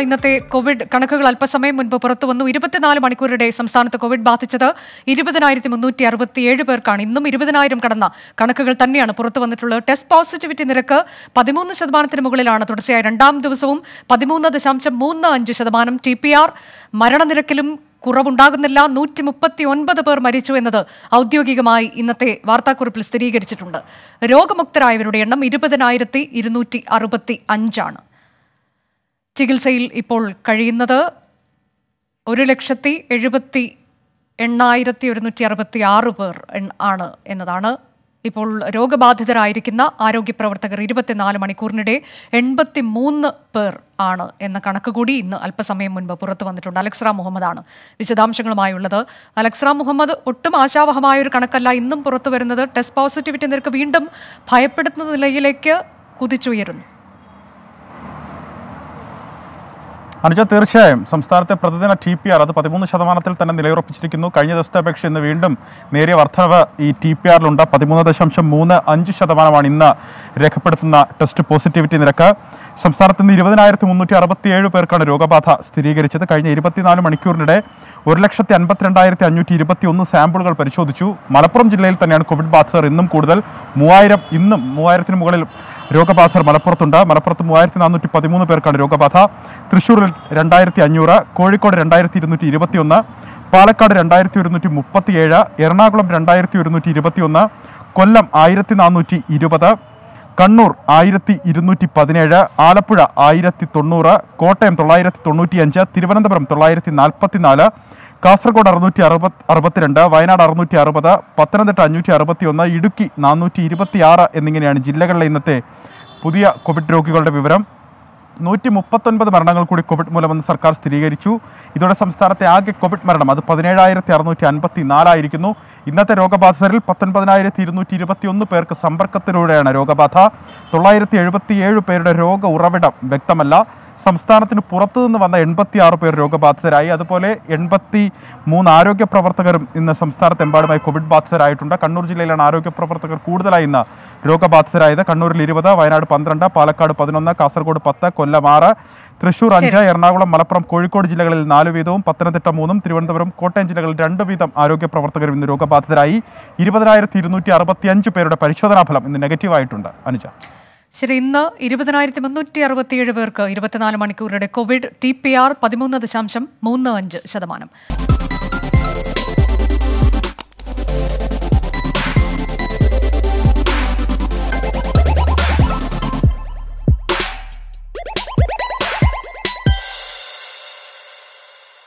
ഇന്നത്തെ കോവിഡ് കണക്കുകൾ അല്പസമയം മുൻപ് പുറത്തു വന്നു ഇരുപത്തിനാല് മണിക്കൂറിടെ സംസ്ഥാനത്ത് കോവിഡ് ബാധിച്ചത് ഇരുപതിനായിരത്തി മുന്നൂറ്റി അറുപത്തിയേഴ് പേർക്കാണ് ഇന്നും ഇരുപതിനായിരം കടന്ന കണക്കുകൾ തന്നെയാണ് പുറത്തു വന്നിട്ടുള്ളത് ടെസ്റ്റ് പോസിറ്റിവിറ്റി നിരക്ക് പതിമൂന്ന് ശതമാനത്തിന് മുകളിലാണ് തുടർച്ചയായ രണ്ടാം ദിവസവും പതിമൂന്ന് ദശാംശം മൂന്ന് അഞ്ച് ശതമാനം ടി പി ആർ മരണനിരക്കിലും കുറവുണ്ടാകുന്നില്ല നൂറ്റി മുപ്പത്തി ഒൻപത് പേർ മരിച്ചു എന്നത് ഔദ്യോഗികമായി ഇന്നത്തെ വാർത്താക്കുറിപ്പിൽ സ്ഥിരീകരിച്ചിട്ടുണ്ട് രോഗമുക്തരായവരുടെ എണ്ണം ഇരുപതിനായിരത്തി ഇരുന്നൂറ്റി അറുപത്തി അഞ്ചാണ് ചികിത്സയിൽ ഇപ്പോൾ കഴിയുന്നത് ഒരു ലക്ഷത്തി എഴുപത്തി എണ്ണായിരത്തി ഒരുന്നൂറ്റി അറുപത്തി ആറ് പേർ എൺ- ആണ് എന്നതാണ് ഇപ്പോൾ രോഗബാധിതരായിരിക്കുന്ന ആരോഗ്യ പ്രവർത്തകർ ഇരുപത്തിനാല് മണിക്കൂറിനിടെ എൺപത്തി മൂന്ന് പേർ ആണ് എന്ന കണക്ക് കൂടി ഇന്ന് അല്പസമയം മുൻപ് പുറത്തു വന്നിട്ടുണ്ട് അലക്സ്ര മുഹമ്മദാണ് വിശദാംശങ്ങളുമായുള്ളത് അലക്സ്ര മുഹമ്മദ് ഒട്ടും ആശാവഹമായ ഒരു കണക്കല്ല ഇന്നും പുറത്തു വരുന്നത് ടെസ്റ്റ് പോസിറ്റിവിറ്റി നിരക്ക് വീണ്ടും ഭയപ്പെടുത്തുന്ന നിലയിലേക്ക് കുതിച്ചുയരുന്നു അനുജ തീർച്ചയായും സംസ്ഥാനത്തെ പ്രതിദിന ടി പി ആർ അത് പതിമൂന്ന് ശതമാനത്തിൽ തന്നെ നിലയുറപ്പിച്ചിരിക്കുന്നു കഴിഞ്ഞ ദിവസത്തെ അപേക്ഷ ഇന്ന് വീണ്ടും നേരിയ വർധനവ് ഈ ടി പി ആറിലുണ്ട് പതിമൂന്ന് ദശാംശം മൂന്ന് അഞ്ച് ശതമാനമാണ് ഇന്ന് രേഖപ്പെടുത്തുന്ന ടെസ്റ്റ് പോസിറ്റിവിറ്റി നിരക്ക് സംസ്ഥാനത്ത് നിന്ന് ഇരുപതിനായിരത്തി മുന്നൂറ്റി അറുപത്തിയേഴ് പേർക്കാണ് രോഗബാധ സ്ഥിരീകരിച്ചത് കഴിഞ്ഞ ഇരുപത്തിനാല് മണിക്കൂറിനിടെ ഒരു ലക്ഷത്തി അൻപത്തിരണ്ടായിരത്തി അഞ്ഞൂറ്റി ഇരുപത്തി ഒന്ന് സാമ്പിളുകൾ പരിശോധിച്ചു മലപ്പുറം ജില്ലയിൽ തന്നെയാണ് കോവിഡ് ബാധിതർ ഇന്നും കൂടുതൽ മൂവായിരം ഇന്നും മൂവായിരത്തിന് മുകളിൽ രോഗബാധിതർ മലപ്പുറത്തുണ്ട് മലപ്പുറത്ത് മൂവായിരത്തി നാനൂറ്റി പതിമൂന്ന് പേർക്കാണ് രോഗബാധ തൃശ്ശൂരിൽ രണ്ടായിരത്തി അഞ്ഞൂറ് കോഴിക്കോട് രണ്ടായിരത്തി ഇരുന്നൂറ്റി ഇരുപത്തിയൊന്ന് പാലക്കാട് രണ്ടായിരത്തി ഒരുന്നൂറ്റി മുപ്പത്തിയേഴ് എറണാകുളം രണ്ടായിരത്തി ഒരുന്നൂറ്റി ഇരുപത്തിയൊന്ന് കൊല്ലം ആയിരത്തി നാനൂറ്റി ഇരുപത് കണ്ണൂർ ആയിരത്തി ഇരുന്നൂറ്റി പതിനേഴ് ആലപ്പുഴ ആയിരത്തി തൊണ്ണൂറ് കോട്ടയം തൊള്ളായിരത്തി തൊണ്ണൂറ്റിയഞ്ച് തിരുവനന്തപുരം തൊള്ളായിരത്തി നാൽപ്പത്തിനാല് കാസർഗോഡ് അറുന്നൂറ്റി അറുപത് അറുപത്തിരണ്ട് വയനാട് അറുന്നൂറ്റി അറുപത് പത്തനംതിട്ട അഞ്ഞൂറ്റി അറുപത്തി ഒന്ന് ഇടുക്കി നാനൂറ്റി ഇരുപത്തി ആറ് എന്നിങ്ങനെയാണ് ജില്ലകളിലെ ഇന്നത്തെ പുതിയ കോവിഡ് രോഗികളുടെ വിവരം നൂറ്റി മുപ്പത്തൊൻപത് മരണങ്ങൾ കൂടി കോവിഡ് മൂലമെന്ന് സർക്കാർ സ്ഥിരീകരിച്ചു ഇതോടെ സംസ്ഥാനത്തെ ആകെ കോവിഡ് മരണം അത് പതിനേഴായിരത്തി അറുന്നൂറ്റി അൻപത്തി നാലായിരിക്കുന്നു ഇന്നത്തെ രോഗബാധിതരിൽ പത്തൊൻപതിനായിരത്തി ഇരുന്നൂറ്റി ഇരുപത്തി ഒന്ന് പേർക്ക് സമ്പർക്കത്തിലൂടെയാണ് രോഗബാധ തൊള്ളായിരത്തി എഴുപത്തി ഏഴ് പേരുടെ രോഗ ഉറവിടം വ്യക്തമല്ല സംസ്ഥാനത്തിന് പുറത്തുനിന്ന് വന്ന എൺപത്തി ആറ് പേർ രോഗബാധിതരായി അതുപോലെ എൺപത്തി മൂന്ന് ആരോഗ്യ പ്രവർത്തകരും ഇന്ന് സംസ്ഥാനത്തെമ്പാടുമായി കോവിഡ് ബാധിതരായിട്ടുണ്ട് കണ്ണൂർ ജില്ലയിലാണ് ആരോഗ്യ പ്രവർത്തകർ കൂടുതലായി ഇന്ന് രോഗബാധിതരായത് കണ്ണൂരിൽ ഇരുപത് വയനാട് പന്ത്രണ്ട് പാലക്കാട് പതിനൊന്ന് കാസർഗോഡ് പത്ത് കൊല്ലം ആറ് തൃശൂർ അഞ്ച് എറണാകുളം മലപ്പുറം കോഴിക്കോട് ജില്ലകളിൽ നാല് വീതവും പത്തനംതിട്ട മൂന്നും തിരുവനന്തപുരം കോട്ടയം ജില്ലകളിൽ രണ്ട് വീതം ആരോഗ്യ പ്രവർത്തകരും ഇന്ന് രോഗബാധിതരായി ഇരുപതിനായിരത്തി ഇരുന്നൂറ്റി അറുപത്തിയഞ്ച് പേരുടെ പരിശോധനാ ഫലം ഇന്ന് നെഗറ്റീവായിട്ടുണ്ട് അനുജ ശരി ഇന്ന് ഇരുപതിനായിരത്തി മുന്നൂറ്റി അറുപത്തിയേഴ് പേർക്ക് ഇരുപത്തിനാല് മണിക്കൂറുടെ കോവിഡ് ടി പി ആർ പതിമൂന്ന് ദശാംശം മൂന്ന് അഞ്ച് ശതമാനം